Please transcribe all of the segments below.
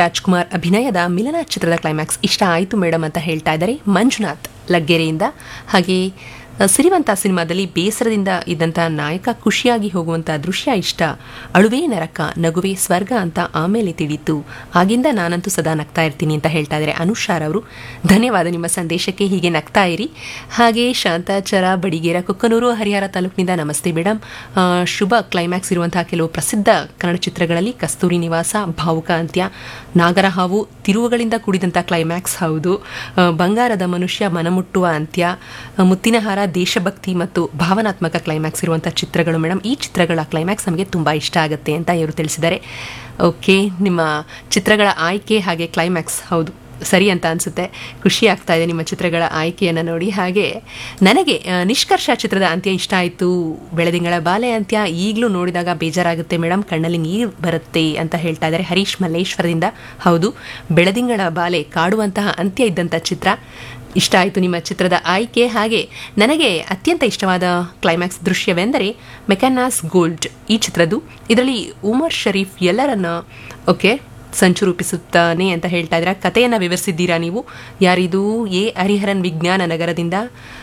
ರಾಜ್ಕುಮಾರ್ ಅಭಿನಯದ ಮಿಲನ ಚಿತ್ರದ ಕ್ಲೈಮ್ಯಾಕ್ಸ್ ಇಷ್ಟ ಆಯಿತು ಮೇಡಮ್ ಅಂತ ಹೇಳ್ತಾ ಇದ್ದಾರೆ ಮಂಜುನಾಥ್ ಲಗ್ಗೆರೆಯಿಂದ ಹಾಗೆ ಆ, ಸಿರಿವಂತ ಸಿನಿಮಾದಲ್ಲಿ ಬೇಸರದಿಂದ ಇದ್ದಂಥ ನಾಯಕ ಖುಷಿಯಾಗಿ ಹೋಗುವಂಥ ದೃಶ್ಯ ಇಷ್ಟ ಅಳುವೇ ನರಕ ನಗುವೆ ಸ್ವರ್ಗ ಅಂತ ಆಮೇಲೆ ತಿಳಿತು ಆಗಿಂದ ನಾನಂತೂ ಸದಾ ನಗ್ತಾ ಇರ್ತೀನಿ ಅಂತ ಹೇಳ್ತಾ ಇದ್ದಾರೆ ಅನುಷಾರ್ ಅವರು ಧನ್ಯವಾದ ನಿಮ್ಮ ಸಂದೇಶಕ್ಕೆ ಹೀಗೆ ನಗ್ತಾ ಇರಿ ಹಾಗೆ ಶಾಂತಾಚರ ಬಡಿಗೇರ ಕುಕ್ಕನೂರು ಹರಿಹರ ತಾಲೂಕಿನಿಂದ ನಮಸ್ತೆ ಮೇಡಮ್ ಆ, ಶುಭ ಕ್ಲೈಮ್ಯಾಕ್ಸ್ ಇರುವಂತಹ ಕೆಲವು ಪ್ರಸಿದ್ಧ ಕನ್ನಡ ಚಿತ್ರಗಳಲ್ಲಿ ಕಸ್ತೂರಿ ನಿವಾಸ ಭಾವುಕ ಅಂತ್ಯ ನಾಗರಹಾವು ತಿರುವುಗಳಿಂದ ಕೂಡಿದಂಥ ಕ್ಲೈಮ್ಯಾಕ್ಸ್ ಹೌದು ಆ, ಬಂಗಾರದ ಮನುಷ್ಯ ಮನಮುಟ್ಟುವ ಅಂತ್ಯ ಆ, ಮುತ್ತಿನ ಹಾರ ದೇಶಭಕ್ತಿ ಮತ್ತು ಭಾವನಾತ್ಮಕ ಕ್ಲೈಮ್ಯಾಕ್ಸ್ ಇರುವಂಥ ಚಿತ್ರಗಳು ಮೇಡಮ್ ಈ ಚಿತ್ರಗಳ ಕ್ಲೈಮ್ಯಾಕ್ಸ್ ನಮಗೆ ತುಂಬ ಇಷ್ಟ ಆಗುತ್ತೆ ಅಂತ ಇವರು ತಿಳಿಸಿದ್ದಾರೆ ಓಕೆ ನಿಮ್ಮ ಚಿತ್ರಗಳ ಆಯ್ಕೆ ಹಾಗೆ ಕ್ಲೈಮ್ಯಾಕ್ಸ್ ಹೌದು ಸರಿ ಅಂತ ಅನಿಸುತ್ತೆ ಖುಷಿ ಆಗ್ತಾ ಇದೆ ನಿಮ್ಮ ಚಿತ್ರಗಳ ಆಯ್ಕೆಯನ್ನು ನೋಡಿ ಹಾಗೆ ನನಗೆ ಆ, ನಿಷ್ಕರ್ಷ ಚಿತ್ರದ ಅಂತ್ಯ ಇಷ್ಟ ಆಯಿತು ಬೆಳೆದಿಂಗಳ ಬಾಲೆ ಅಂತ್ಯ ಈಗಲೂ ನೋಡಿದಾಗ ಬೇಜಾರಾಗುತ್ತೆ ಮೇಡಮ್ ಕಣ್ಣಲ್ಲಿ ನೀರು ಬರುತ್ತೆ ಅಂತ ಹೇಳ್ತಾ ಇದ್ದಾರೆ ಹರೀಶ್ ಮಲ್ಲೇಶ್ವರದಿಂದ ಹೌದು ಬೆಳೆದಿಂಗಳ ಬಾಲೆ ಕಾಡುವಂತಹ ಅಂತ್ಯ ಇದ್ದಂಥ ಚಿತ್ರ ಇಷ್ಟ ಆಯಿತು ನಿಮ್ಮ ಚಿತ್ರದ ಆಯ್ಕೆ ಹಾಗೆ ನನಗೆ ಅತ್ಯಂತ ಇಷ್ಟವಾದ ಕ್ಲೈಮ್ಯಾಕ್ಸ್ ದೃಶ್ಯವೆಂದರೆ ಮೆಕ್ಯಾನಾಸ್ ಗೋಲ್ಡ್ ಈ ಚಿತ್ರದ್ದು ಇದರಲ್ಲಿ ಉಮರ್ ಶರೀಫ್ ಎಲ್ಲರನ್ನ ಓಕೆ ಸಂಚು ರೂಪಿಸುತ್ತಾನೆ ಅಂತ ಹೇಳ್ತಾ ಇದ್ದೀರಾ ಕಥೆಯನ್ನು ವಿವರಿಸಿದ್ದೀರಾ ನೀವು ಯಾರಿದು ಎ ಹರಿಹರನ್ ವಿಜ್ಞಾನ ನಗರದಿಂದ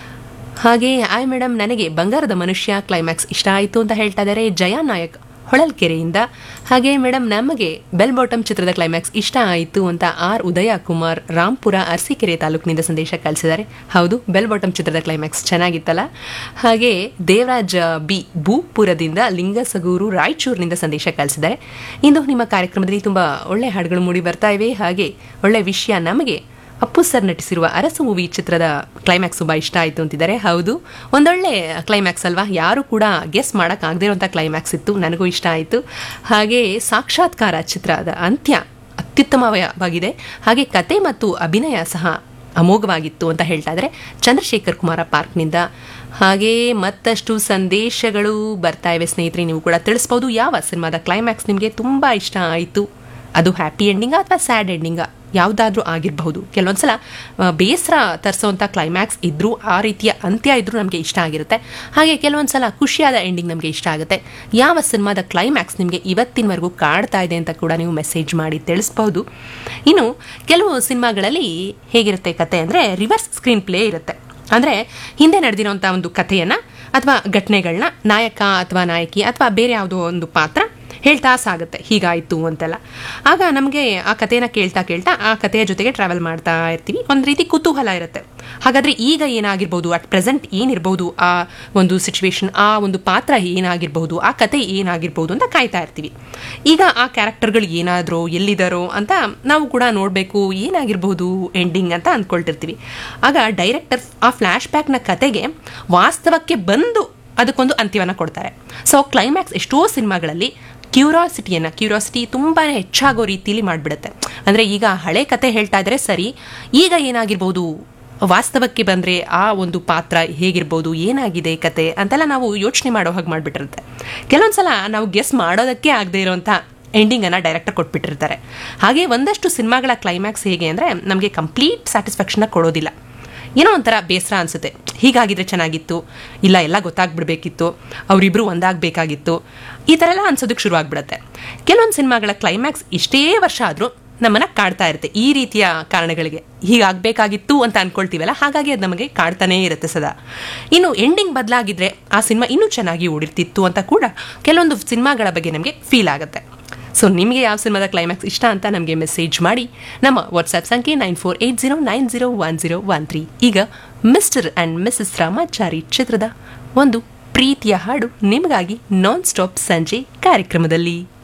ಹಾಗೆ ಆಯ್ ಮೇಡಮ್ ನನಗೆ ಬಂಗಾರದ ಮನುಷ್ಯ ಕ್ಲೈಮ್ಯಾಕ್ಸ್ ಇಷ್ಟ ಆಯಿತು ಅಂತ ಹೇಳ್ತಾ ಇದ್ದಾರೆ ಜಯಾ ನಾಯಕ್ ಹೊಳಲ್ಕೆರೆಯಿಂದ ಹಾಗೆ ಮೇಡಮ್ ನಮಗೆ ಬೆಲ್ ಬಾಟಮ್ ಚಿತ್ರದ ಕ್ಲೈಮ್ಯಾಕ್ಸ್ ಇಷ್ಟ ಆಯಿತು ಅಂತ ಆರ್ ಉದಯ ಕುಮಾರ್ ರಾಂಪುರ ಅರಸೀಕೆರೆ ತಾಲೂಕಿನಿಂದ ಸಂದೇಶ ಕಳಿಸಿದ್ದಾರೆ ಹೌದು ಬೆಲ್ ಬಾಟಮ್ ಚಿತ್ರದ ಕ್ಲೈಮ್ಯಾಕ್ಸ್ ಚೆನ್ನಾಗಿತ್ತಲ್ಲ ಹಾಗೆ ದೇವರಾಜ್ ಬಿ ಭೂಪುರದಿಂದ ಲಿಂಗಸಗೂರು ರಾಯಚೂರಿನಿಂದ ಸಂದೇಶ ಕಳಿಸಿದ್ದಾರೆ ಇಂದು ನಿಮ್ಮ ಕಾರ್ಯಕ್ರಮದಲ್ಲಿ ತುಂಬ ಒಳ್ಳೆ ಹಾಡುಗಳು ಮೂಡಿ ಬರ್ತಾ ಇವೆ ಹಾಗೆ ಒಳ್ಳೆ ವಿಷಯ ನಮಗೆ ಅಪ್ಪು ಸರ್ ನಟಿಸಿರುವ ಅರಸು ಮೂವಿ ಚಿತ್ರದ ಕ್ಲೈಮ್ಯಾಕ್ಸ್ ತುಂಬ ಇಷ್ಟ ಆಯಿತು ಅಂತಿದ್ದಾರೆ ಹೌದು ಒಂದೊಳ್ಳೆ ಕ್ಲೈಮ್ಯಾಕ್ಸ್ ಅಲ್ವಾ ಯಾರು ಕೂಡ ಗೆಸ್ ಮಾಡೋಕ್ಕಾಗದೇ ಇರುವಂಥ ಕ್ಲೈಮ್ಯಾಕ್ಸ್ ಇತ್ತು ನನಗೂ ಇಷ್ಟ ಆಯಿತು ಹಾಗೆ ಸಾಕ್ಷಾತ್ಕಾರ ಚಿತ್ರದ ಅಂತ್ಯ ಅತ್ಯುತ್ತಮವಾಗಿದೆ ಹಾಗೆ ಕತೆ ಮತ್ತು ಅಭಿನಯ ಸಹ ಅಮೋಘವಾಗಿತ್ತು ಅಂತ ಹೇಳ್ತಾ ಇದ್ದಾರೆ ಚಂದ್ರಶೇಖರ್ ಕುಮಾರ ಪಾರ್ಕ್ನಿಂದ ಹಾಗೆ ಮತ್ತಷ್ಟು ಸಂದೇಶಗಳು ಬರ್ತಾ ಇವೆ ಸ್ನೇಹಿತರೆ ನೀವು ಕೂಡ ತಿಳಿಸ್ಬೋದು ಯಾವ ಸಿನಿಮಾದ ಕ್ಲೈಮ್ಯಾಕ್ಸ್ ನಿಮಗೆ ತುಂಬ ಇಷ್ಟ ಆಯಿತು ಅದು ಹ್ಯಾಪಿ ಎಂಡಿಂಗಾ ಅಥವಾ ಸ್ಯಾಡ್ ಎಂಡಿಂಗಾ ಯಾವುದಾದ್ರೂ ಆಗಿರಬಹುದು ಕೆಲವೊಂದ್ಸಲ ಆ, ಬೇಸರ ತರಿಸೋವಂಥ ಕ್ಲೈಮ್ಯಾಕ್ಸ್ ಇದ್ರೂ ಆ ರೀತಿಯ ಅಂತ್ಯ ಇದ್ರೂ ನಮಗೆ ಇಷ್ಟ ಆಗಿರುತ್ತೆ ಹಾಗೆ ಕೆಲವೊಂದ್ಸಲ ಖುಷಿಯಾದ ಎಂಡಿಂಗ್ ನಮಗೆ ಇಷ್ಟ ಆಗುತ್ತೆ ಯಾವ ಸಿನಿಮಾದ ಕ್ಲೈಮ್ಯಾಕ್ಸ್ ನಿಮಗೆ ಇವತ್ತಿನವರೆಗೂ ಕಾಡ್ತಾ ಇದೆ ಅಂತ ಕೂಡ ನೀವು ಮೆಸೇಜ್ ಮಾಡಿ ತಿಳಿಸ್ಬಹುದು ಇನ್ನು ಕೆಲವು ಸಿನಿಮಾಗಳಲ್ಲಿ ಹೇಗಿರುತ್ತೆ ಕತೆ ಅಂದರೆ ರಿವರ್ಸ್ ಸ್ಕ್ರೀನ್ ಪ್ಲೇ ಇರುತ್ತೆ ಅಂದರೆ ಹಿಂದೆ ನಡೆದಿರೋಂಥ ಒಂದು ಕಥೆಯನ್ನು ಅಥವಾ ಘಟನೆಗಳನ್ನ ನಾಯಕ ಅಥವಾ ನಾಯಕಿ ಅಥವಾ ಬೇರೆ ಯಾವುದೋ ಒಂದು ಪಾತ್ರ ಹೇಳ್ತಾ ಸಾಗುತ್ತೆ ಹೀಗಾಯಿತು ಅಂತೆಲ್ಲ ಆಗ ನಮಗೆ ಆ ಕಥೆನ ಕೇಳ್ತಾ ಕೇಳ್ತಾ ಆ ಕಥೆಯ ಜೊತೆಗೆ ಟ್ರಾವೆಲ್ ಮಾಡ್ತಾ ಇರ್ತೀವಿ ಒಂದು ರೀತಿ ಕುತೂಹಲ ಇರುತ್ತೆ ಹಾಗಾದರೆ ಈಗ ಏನಾಗಿರ್ಬೋದು ಅಟ್ ಪ್ರೆಸೆಂಟ್ ಏನಿರ್ಬೋದು ಆ ಒಂದು ಸಿಚುವೇಶನ್ ಆ ಒಂದು ಪಾತ್ರ ಏನಾಗಿರ್ಬೋದು ಆ ಕತೆ ಏನಾಗಿರ್ಬೋದು ಅಂತ ಕಾಯ್ತಾ ಇರ್ತೀವಿ ಈಗ ಆ ಕ್ಯಾರೆಕ್ಟರ್ಗಳು ಏನಾದರೂ ಎಲ್ಲಿದ್ದಾರೋ ಅಂತ ನಾವು ಕೂಡ ನೋಡಬೇಕು ಏನಾಗಿರ್ಬೋದು ಎಂಡಿಂಗ್ ಅಂತ ಅಂದ್ಕೊಳ್ತಿರ್ತೀವಿ ಆಗ ಡೈರೆಕ್ಟರ್ ಆ ಫ್ಲ್ಯಾಶ್ ಬ್ಯಾಕ್ನ ಕತೆಗೆ ವಾಸ್ತವಕ್ಕೆ ಬಂದು ಅದಕ್ಕೊಂದು ಅಂತ್ಯವನ್ನು ಕೊಡ್ತಾರೆ ಸೊ ಕ್ಲೈಮ್ಯಾಕ್ಸ್ ಎಷ್ಟೋ ಸಿನಿಮಾಗಳಲ್ಲಿ ಕ್ಯೂರಾಸಿಟಿಯನ್ನು ಕ್ಯೂರಾಸಿಟಿ ತುಂಬಾ ಹೆಚ್ಚಾಗೋ ರೀತಿಯಲ್ಲಿ ಮಾಡಿಬಿಡುತ್ತೆ ಅಂದರೆ ಈಗ ಹಳೆ ಕತೆ ಹೇಳ್ತಾ ಇದ್ರೆ ಸರಿ ಈಗ ಏನಾಗಿರ್ಬೋದು ವಾಸ್ತವಕ್ಕೆ ಬಂದರೆ ಆ ಒಂದು ಪಾತ್ರ ಹೇಗಿರ್ಬೋದು ಏನಾಗಿದೆ ಕತೆ ಅಂತೆಲ್ಲ ನಾವು ಯೋಚನೆ ಮಾಡೋ ಹಾಗೆ ಮಾಡಿಬಿಟ್ಟಿರುತ್ತೆ ಕೆಲವೊಂದು ಸಲ ನಾವು ಗೆಸ್ ಮಾಡೋದಕ್ಕೆ ಆಗದೆ ಇರೋವಂಥ ಎಂಡಿಂಗನ್ನು ಡೈರೆಕ್ಟರ್ ಕೊಟ್ಬಿಟ್ಟಿರ್ತಾರೆ ಹಾಗೆ ಒಂದಷ್ಟು ಸಿನಿಮಾಗಳ ಕ್ಲೈಮ್ಯಾಕ್ಸ್ ಹೇಗೆ ಅಂದರೆ ನಮಗೆ ಕಂಪ್ಲೀಟ್ ಸ್ಯಾಟಿಸ್ಫ್ಯಾಕ್ಷನ್ನ ಕೊಡೋದಿಲ್ಲ ಏನೋ ಒಂಥರ ಬೇಸರ ಅನಿಸುತ್ತೆ ಹೀಗಾಗಿದ್ರೆ ಚೆನ್ನಾಗಿತ್ತು ಇಲ್ಲ ಎಲ್ಲ ಗೊತ್ತಾಗ್ಬಿಡ್ಬೇಕಿತ್ತು ಅವರಿಬ್ಬರು ಒಂದಾಗಬೇಕಾಗಿತ್ತು ಈ ಥರ ಎಲ್ಲ ಅನ್ಸೋದಕ್ಕೆ ಶುರು ಆಗ್ಬಿಡುತ್ತೆ ಕೆಲವೊಂದು ಸಿನಿಮಾಗಳ ಕ್ಲೈಮ್ಯಾಕ್ಸ್ ಇಷ್ಟೇ ವರ್ಷ ಆದರೂ ನಮ್ಮನ್ನ ಕಾಡ್ತಾ ಇರುತ್ತೆ ಈ ರೀತಿಯ ಕಾರಣಗಳಿಗೆ ಹೀಗಾಗಬೇಕಾಗಿತ್ತು ಅಂತ ಅನ್ಕೊಳ್ತೀವಲ್ಲ ಹಾಗಾಗಿ ಅದು ನಮಗೆ ಕಾಡ್ತಾನೇ ಇರುತ್ತೆ ಸದಾ ಇನ್ನು ಎಂಡಿಂಗ್ ಬದಲಾಗಿದ್ರೆ ಆ ಸಿನಿಮಾ ಇನ್ನೂ ಚೆನ್ನಾಗಿ ಓಡಿರ್ತಿತ್ತು ಅಂತ ಕೂಡ ಕೆಲವೊಂದು ಸಿನಿಮಾಗಳ ಬಗ್ಗೆ ನಮಗೆ ಫೀಲ್ ಆಗುತ್ತೆ ಸೊ ನಿಮಗೆ ಯಾವ ಸಿನಿಮಾದ ಕ್ಲೈಮ್ಯಾಕ್ಸ್ ಇಷ್ಟ ಅಂತ ನಮಗೆ ಮೆಸೇಜ್ ಮಾಡಿ ನಮ್ಮ ವಾಟ್ಸ್ಆ್ಯಪ್ ಸಂಖ್ಯೆ nine four eight zero nine zero one zero one three ಈಗ ಮಿಸ್ಟರ್ ಆ್ಯಂಡ್ ಮಿಸಸ್ ರಾಮಾಚಾರಿ ಚಿತ್ರದ ಒಂದು ಪ್ರೀತಿಯ ಹಾಡು ನಿಮಗಾಗಿ ನಾನ್ ಸ್ಟಾಪ್ ಸಂಜೆ ಕಾರ್ಯಕ್ರಮದಲ್ಲಿ